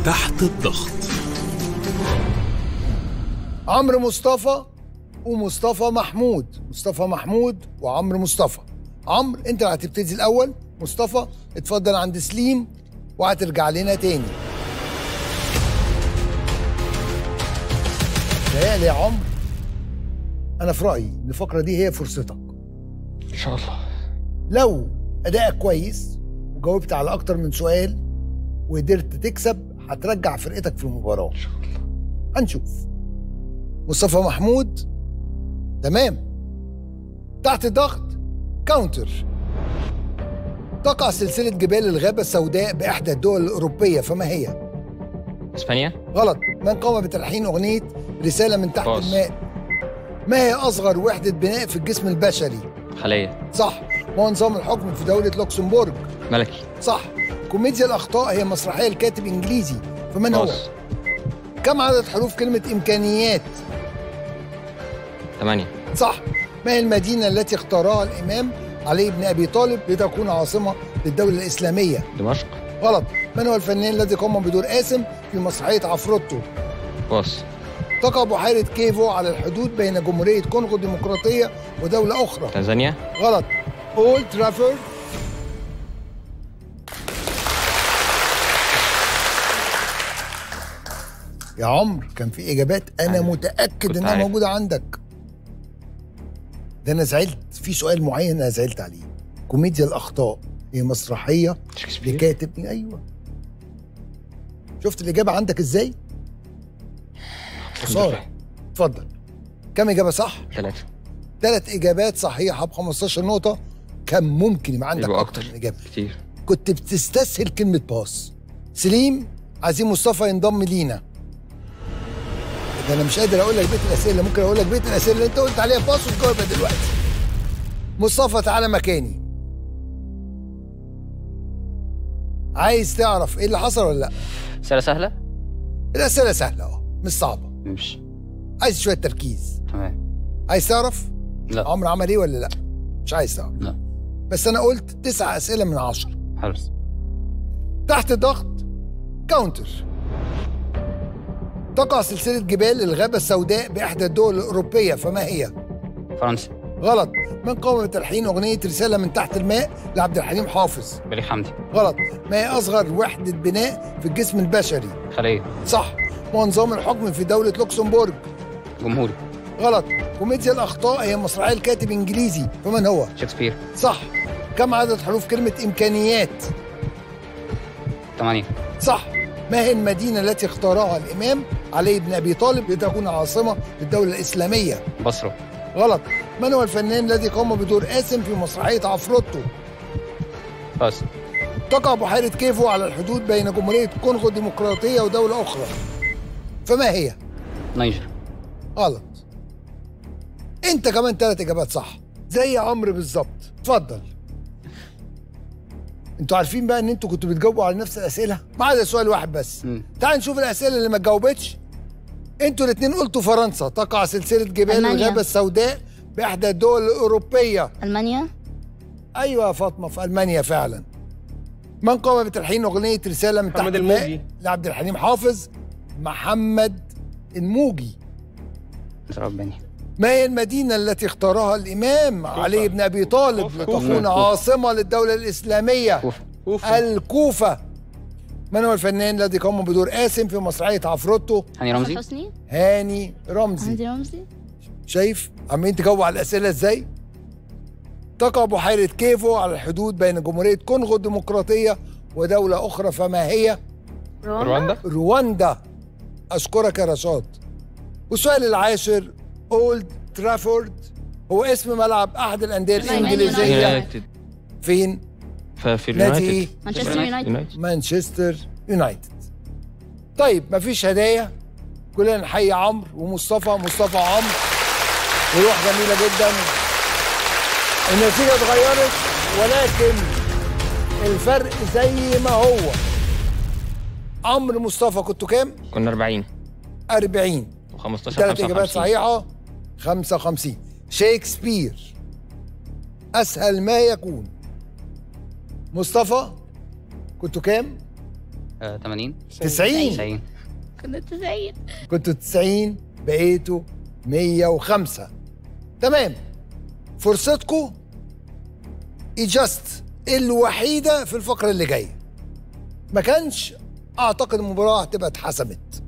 تحت الضغط عمرو مصطفى ومصطفى محمود مصطفى محمود وعمرو مصطفى عمرو انت اللي هتبتدي الاول مصطفى اتفضل عند سليم وهترجع لنا تاني تهيألي يا عمرو انا في رايي ان الفقره دي هي فرصتك ان شاء الله لو ادائك كويس وجاوبت على اكتر من سؤال وقدرت تكسب هترجع فرقتك في المباراه ان شاء الله هنشوف مصطفى محمود تمام تحت ضغط كاونتر تقع سلسلة جبال الغابة السوداء بإحدى الدول الأوروبية فما هي؟ اسبانيا غلط من قام بتلحين أغنية رسالة من تحت باص. الماء ما هي أصغر وحدة بناء في الجسم البشري؟ خليه صح ما هو نظام الحكم في دولة لوكسمبورغ؟ ملكي صح كوميديا الأخطاء هي مسرحية لكاتب إنجليزي فمن هو؟ باص كم عدد حروف كلمة إمكانيات؟ ثمانية صح ما هي المدينة التي اختارها الإمام علي بن أبي طالب لتكون عاصمة للدولة الإسلامية؟ دمشق غلط من هو الفنان الذي قام بدور قاسم في مسرحية عفروتو؟ باص تقع بحيرة كيفو على الحدود بين جمهورية كونغو الديمقراطية ودولة أخرى تنزانيا غلط أولد ترافورد يا عمر كان في إجابات أنا عارف. متأكد كنت إنها عارف. موجودة عندك ده أنا زعلت في سؤال معين أنا زعلت عليه كوميديا الأخطاء هي مسرحية شكسبير لكاتب أيوه شفت الإجابة عندك إزاي؟ خسارة اتفضل كم إجابة صح؟ ثلاثة ثلاث اجابات صحيحه ب 15 نقطه كان ممكن يبقى عندك يبقى اكتر أكتر. من اجابه كتير كنت بتستسهل كلمه باص سليم عايزين مصطفى ينضم لينا ده انا مش قادر اقول لك بيت الاسئله ممكن اقول لك بيت الاسئله اللي انت قلت عليها باص وتجاوبها دلوقتي مصطفى تعالى مكاني عايز تعرف ايه اللي حصل ولا لا سهلة سهلة؟ الاسئله سهله اهو مش صعبه مش عايز شويه تركيز تمام عايز تعرف لا عمرو عمل ايه ولا لا مش عايز تعرف لا بس انا قلت تسع اسئله من عشرة حلو تحت ضغط كاونتر تقع سلسله جبال الغابه السوداء باحدى الدول الاوروبيه فما هي فرنسا غلط من قام بتلحين اغنيه رساله من تحت الماء لعبد الحليم حافظ بليغ حمدي غلط ما هي اصغر وحده بناء في الجسم البشري خلية صح ما هو نظام الحكم في دوله لوكسمبورغ جمهوري غلط كوميديا الاخطاء هي مسرحيه لكاتب انجليزي فمن هو شكسبير صح كم عدد حروف كلمه امكانيات ثمانية صح ما هي المدينة التي اختارها الإمام علي بن أبي طالب لتكون عاصمة للدولة الإسلامية؟ بصرة غلط من هو الفنان الذي قام بدور قاسم في مسرحية عفروتو؟ باص تقع بحيرة كيفو على الحدود بين جمهورية كونغو الديمقراطية ودولة أخرى فما هي؟ نيجر غلط أنت كمان ثلاث إجابات صح زي عمرو بالظبط اتفضل انتوا عارفين بقى ان انتوا كنتوا بتجاوبوا على نفس الاسئله ما عدا سؤال واحد بس مم. تعال نشوف الاسئله اللي ما اتجاوبتش انتوا الاثنين قلتوا فرنسا تقع سلسله جبال ألمانيا. الغابه السوداء باحدى الدول الاوروبيه ألمانيا ايوه يا فاطمه في المانيا فعلا من قام بتلحين اغنيه رساله من تحت محمد الماء الموجي. لعبد الحليم حافظ محمد الموجي رباني ما هي المدينة التي اختارها الإمام علي بن أبي طالب كوفة. لتكون كوفة. عاصمة للدولة الإسلامية كوفة كوفة الكوفة من هو الفنان الذي قام بدور قاسم في مسرحية عفروتو هاني رمزي حسني هاني رمزي هاني رمزي شايف عمالين تجاوبوا على الأسئلة إزاي تقع بحيرة كيفو على الحدود بين جمهورية كونغو الديمقراطية ودولة أخرى فما هي رواندا رواندا أشكرك يا رشاد والسؤال العاشر أولد ترافورد هو اسم ملعب أحد الأندية مان الإنجليزية يونايتد فين؟ ففي نادي إيه؟ اليونايتد مانشستر يونايتد يونايتد مانشستر يونايتد طيب مفيش هدايا كلنا نحيي عمرو ومصطفى مصطفى وعمرو وروح جميلة جدا النتيجة اتغيرت ولكن الفرق زي ما هو عمرو مصطفى كنتوا كام؟ كنا 40 40 و15 ثلاث اجابات صحيحه 55 شيكسبير اسهل ما يكون مصطفى كنتوا كام آه 80 90 90 كنا 90 كنتوا 90 بقيتوا 105 تمام فرصتكم ايجاست الوحيده في الفقره اللي جايه ما كانش اعتقد المباراه هتبقى اتحسمت